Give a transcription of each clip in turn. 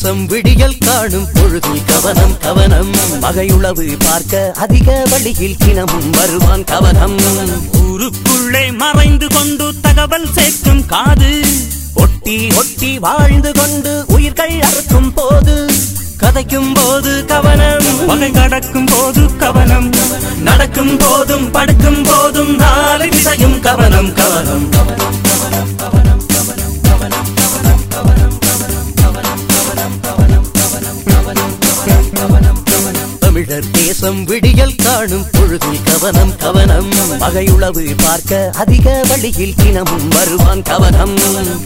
தேசம் விடியல் காணும் பொழுதில் கவனம் கவனம் பகையுளவு பார்க்க அதிக வழியில் தினமும் வருவான் கவனம் ஊருக்குள்ளே மறைந்து கொண்டு தகவல் சேர்க்கும் காது ஒட்டி ஒட்டி வாழ்ந்து கொண்டு உயிர்கள் அறுக்கும் போது கதைக்கும் போது கவனம் வகை கடக்கும் போது கவனம் நடக்கும் போதும் படுக்கும் போதும் நாலு திசையும் கவனம் கவனம் தமிழர் தேசம் விடியல் காணும் பொழுதில் கவனம் கவனம் பகையுளவு பார்க்க அதிக வழியில் தினமும் வருவான் கவனம்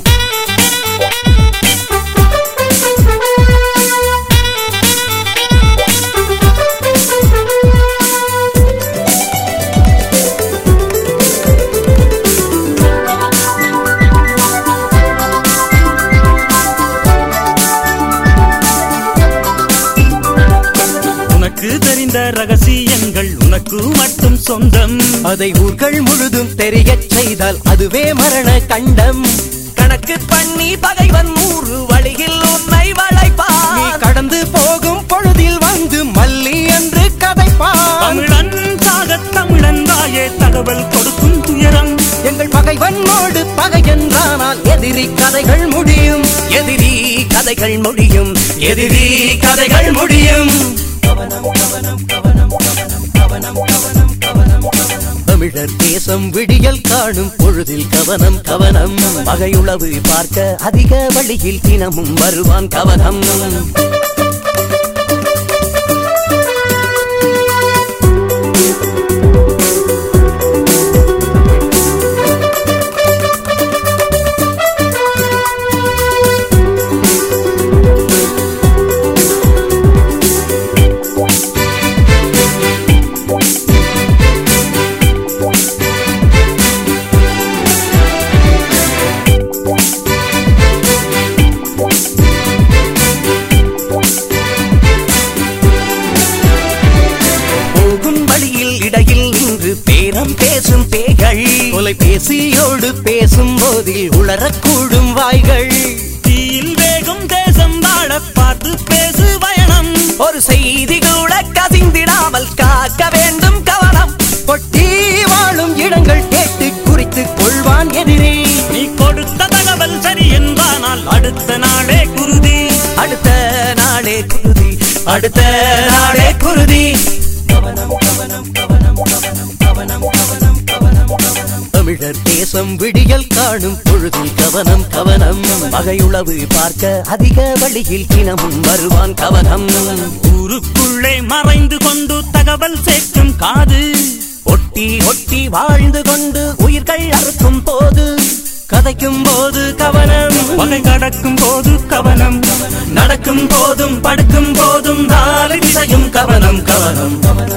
உனக்கு தெரிந்த ரகசியங்கள் உனக்கு மட்டும் சொந்தம் அதை ஊர்கள் முழுதும் தெரியச் செய்தால் அதுவே மரண கண்டம் கணக்கு பண்ணி பகைவன் நூறு வழியில் உன்னை வளைப்பான் நீ கடந்து போகும் பொழுதில் வந்து மல்லி என்று கதைப்பான் தமிழன் சாக தமிழன் வாயே தகவல் கொடுக்கும் துயரம் எங்கள் பகைவனோடு பகை என்றானால் எதிரி கதைகள் முடியும் எதிரி கதைகள் முடியும் எதிரி கதைகள் முடியும் தமிழர் தேசம் விடியல் காணும் பொழுதில் கவனம் கவனம் பகையுளவு பார்க்க அதிக வழியில் தினமும் வருவான் கவனம் போகும் வழியில் இடையில் நின்று பேரம் பேசும் பேய்கள் தொலைபேசியோடு பேசும் போதில் உளரக்கூடும் வாய்கள் தீயில் வேகும் தேசம் வாழ பார்த்து பேசு பயணம் ஒரு செய்தி கூட கசிந்திடாமல் காக்க வேண்டும் கவனம் கொட்டி வாழும் இடங்கள் கேட்டு குறித்து கொள்வான் எதிரி நீ கொடுத்த தகவல் சரி என்றானால் அடுத்த நாளே குருதி அடுத்த நாளே குருதி அடுத்த நாளே குருதி தமிழர் தேசம் விடியல் காணும் பொழுதில் கவனம் கவனம் பகையுளவு பார்க்க அதிக வழியில் தினமும் வருவான் கவனம் ஊருக்குள்ளே மறைந்து கொண்டு தகவல் சேர்க்கும் காது ஒட்டி ஒட்டி வாழ்ந்து கொண்டு உயிர்கள் அறுக்கும் போது கதைக்கும் போது கவனம் வகை கடக்கும் போது கவனம் நடக்கும் போதும் படுக்கும் போதும் நாலு திசையும் கவனம் கவனம்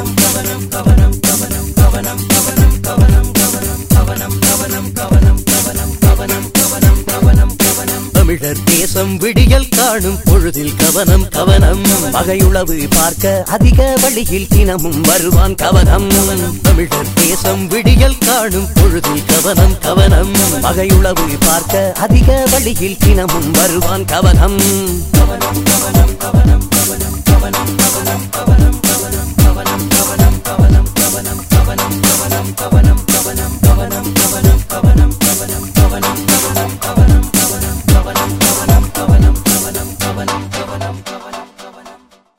தமிழர் தேசம் விடியல் காணும் பொழுதில் கவனம் கவனம் பகையுளவு பார்க்க அதிக வழியில் தினமும் வருவான் கவனம் தமிழர் தேசம் விடியல் காணும் பொழுதில் கவனம் கவனம் பகையுளவு பார்க்க அதிக வழியில் தினமும் வருவான் கவனம் கவனம் கவனம் கவனம் கவனம் கவனம்